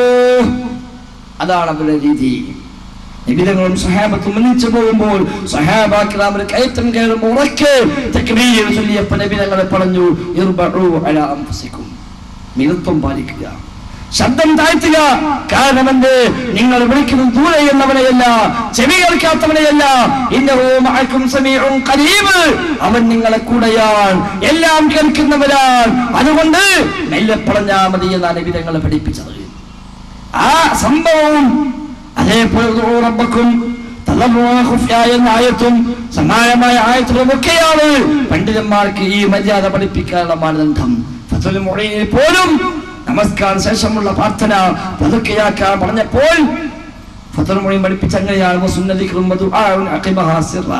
അതാണ് അവരുടെ രീതി നിബിധങ്ങളും സഹാബത്തും ഒന്നിച്ചു പോകുമ്പോൾ സഹാബാക്കിറാമിന് കയറ്റം കയറുമ്പോൾ ഉറക്കെ തക്ബീർ ചൊല്ലിയപ്പോൾ നബിധങ്ങളെ പറഞ്ഞു ഇർബഉ അലാ അൻഫുസിക്കും മിതത്വം പാലിക്കുക ശബ്ദം താഴ്ത്തുക കാരണം എന്ത് നിങ്ങൾ വിളിക്കുന്നത് ദൂരെ എന്നവനെയല്ല ചെവി കേൾക്കാത്തവനെയല്ല ഇന്നഹു മഅക്കും സമീഉൻ ഖരീബ് അവൻ നിങ്ങളെ കൂടെയാണ് എല്ലാം കേൾക്കുന്നവരാണ് അതുകൊണ്ട് മെല്ലെ പറഞ്ഞാ മതി എന്നാണ് നബിധങ്ങളെ പഠിപ്പിച്ചത് ആ സംഭവവും അതേപോലെ ഉദൂ റബ്ബക്കും തളർവാ ഖുഫ്യാ എന്ന ആയത്തും സമാനമായ ആയത്തുകളും ഒക്കെയാണ് പണ്ഡിതന്മാർക്ക് ഈ മര്യാദ പഠിപ്പിക്കാനുള്ള മാനദണ്ഡം ഫത്തുൽ മുഈനിൽ പോലും നമസ്കാര ശേഷമുള്ള പ്രാർത്ഥന പതുക്കെയാക്കാൻ പറഞ്ഞപ്പോൾ ഫത്തുൽ മുഈൻ പഠിപ്പിച്ച അങ്ങനെയാണ് സുന്നതിക്കും ദുആഉൻ അഖിബഹാ സിർറ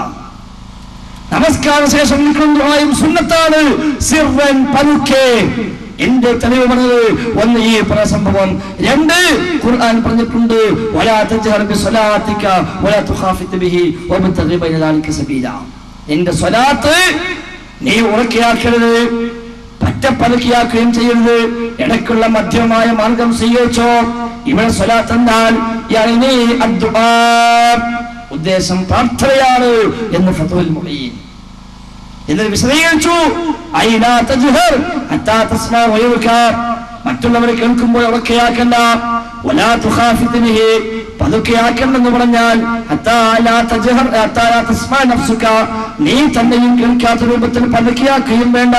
നമസ്കാര ശേഷം നിൽക്കുന്ന ദുആയും സുന്നത്താണ് സിർവൻ പതുക്കെ എന്റെ തെളിവ് പറഞ്ഞത് ഒന്ന് ഈ പറ സംഭവം രണ്ട് ഖുർആൻ പറഞ്ഞിട്ടുണ്ട് വലാ തജ്ഹർ ബി സ്വലാത്തിക വലാ തുഖാഫിത് ബിഹി വബ്തഗി ബൈന ദാലിക സബീല എന്റെ സ്വലാത്ത് നീ ഉറക്കിയാക്കരുത് പറ്റപ്പതുക്കിയാക്കുകയും ചെയ്യരുത് ഇടയ്ക്കുള്ള മധ്യമായ മാർഗം സ്വീകരിച്ചോ ഇവിടെ സ്വലാത്ത് എന്നാൽ യഅനി അദ്ദുആ ഉദ്ദേശം പ്രാർത്ഥനയാണ് എന്ന് ഫതുൽ മുഈൻ എന്നിട്ട് വിശദീകരിച്ചു ഐലാ തജ്ഹർ ഹത്താ തസ്മാ വയുക മറ്റുള്ളവരെ കേൾക്കുമ്പോൾ ഉറക്കെയാക്കണ്ട വലാ തുഖാഫിത് ബിഹി പതുക്കെയാക്കണ്ടെന്ന് പറഞ്ഞാൽ ഹത്താ ലാ തജ്ഹർ ഹത്താ ലാ തസ്മാ നഫ്സുക നീ തന്നെയും കേൾക്കാത്ത രൂപത്തിൽ പതുക്കെയാക്കുകയും വേണ്ട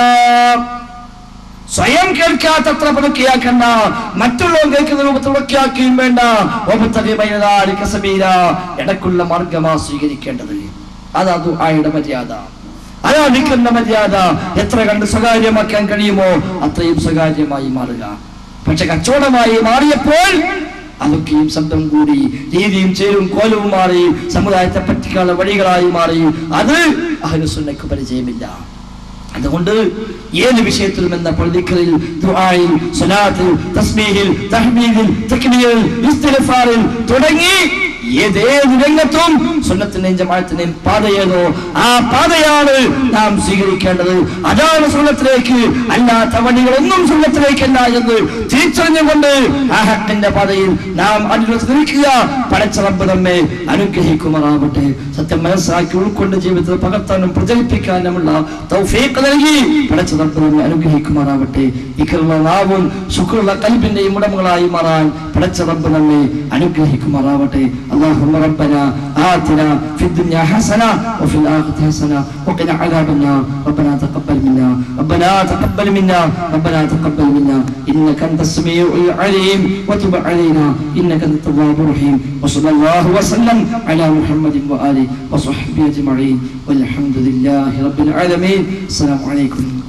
സ്വയം കേൾക്കാത്തത്ര പതുക്കെയാക്കണ്ട മറ്റുള്ളവർ കേൾക്കുന്ന രൂപത്തിൽ ഉറക്കെയാക്കുകയും വേണ്ട ഒബത്തകി ബൈനദാലിക സബീല ഇടക്കുള്ള മാർഗമാ സ്വീകരിക്കേണ്ടത് അതാ ദുആയുടെ മര്യാദ അതാ നിൽക്കുന്ന മര്യാദ എത്ര കണ്ട് സ്വകാര്യമാക്കാൻ കഴിയുമോ അത്രയും സ്വകാര്യമായി മാറുക പക്ഷെ കച്ചവടമായി മാറിയപ്പോൾ അതൊക്കെയും ശബ്ദം കൂടി രീതിയും ചേരും കോലവും മാറി സമുദായത്തെ പറ്റിക്കാനുള്ള വഴികളായി മാറി അത് അഹ്ലുസുന്നക്ക് പരിചയമില്ല അതുകൊണ്ട് ഏത് വിഷയത്തിലും എന്ന പള്ളിക്കലിൽ ദുആയിൽ സ്വലാത്തിൽ തസ്ബീഹിൽ തഹ്മീദിൽ തക്ബീറിൽ ഇസ്തിഗ്ഫാറിൽ തുടങ്ങി ഏതേത് രംഗത്തും സുന്നത്തിന്റെയും ജമാഅത്തിന്റെയും പാതയേതോ ആ പാതയാണ് നാം സ്വീകരിക്കേണ്ടത് അതാണ് സുന്നത്തിലേക്ക് അല്ലാത്ത വഴികളൊന്നും സുന്നത്തിലേക്കല്ല എന്ന് തിരിച്ചറിഞ്ഞുകൊണ്ട് ആ ഹക്കിന്റെ പാതയിൽ നാം അനുരത്ത് നിൽക്കുക പടച്ച റബ്ബ് നമ്മെ അനുഗ്രഹിക്കുമാറാവട്ടെ സത്യം മനസ്സിലാക്കി ഉൾക്കൊണ്ട് ജീവിതത്തിൽ പകർത്താനും പ്രചരിപ്പിക്കാനുമുള്ള തൗഫീഖ് നൽകി പടച്ച റബ്ബ് നമ്മെ അനുഗ്രഹിക്കുമാറാവട്ടെ ഇക്കറുള്ള നാവും ശുക്രുള്ള കൽബിന്റെയും ഉടമകളായി മാറാൻ പടച്ച റബ്ബ് നമ്മെ അനുഗ്രഹിക്കുമാറാവട്ടെ اللهم ربنا آتنا في الدنيا حسنة وفي الآخرة حسنة وقنا عذاب النار ربنا تقبل منا ربنا تقبل منا ربنا تقبل منا إنك أنت السميع العليم وتب علينا إنك أنت التواب الرحيم وصلى الله وسلم على محمد وآله وصحبه أجمعين والحمد لله رب العالمين السلام عليكم